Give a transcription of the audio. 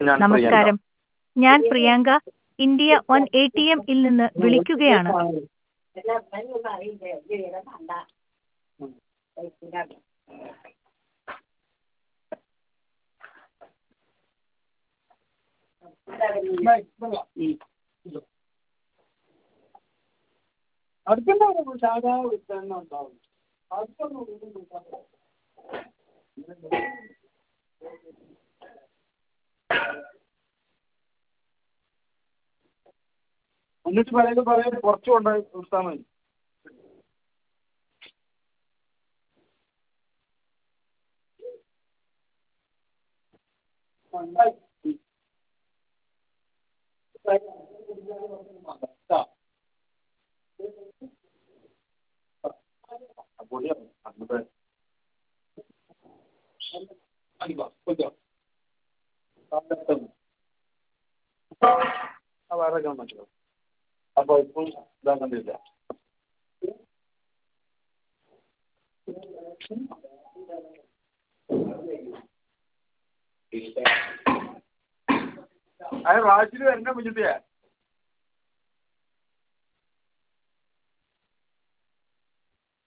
ഞാൻ നമസ്കാരം ഞാൻ Priyanka India one A T M ഇൽ നിന്ന് വിളിക്കുകയാണ് അടുത്തുണ്ടാവും സാധാ തന്നെ ഉണ്ടാവും അടുത്തൊന്നും എന്നിട്ട് പറയുന്നത് പറയാൻ കുറച്ച് കൊണ്ടുപോയി കൊടുത്താൽ മതി വേറെ പറ്റുമോ അപ്പോൾ ഇപ്പം ഇതാക്കണ്ടില്ല അത് റാഷിൽ വരണ്ട കുഞ്ഞിട്ടിയെ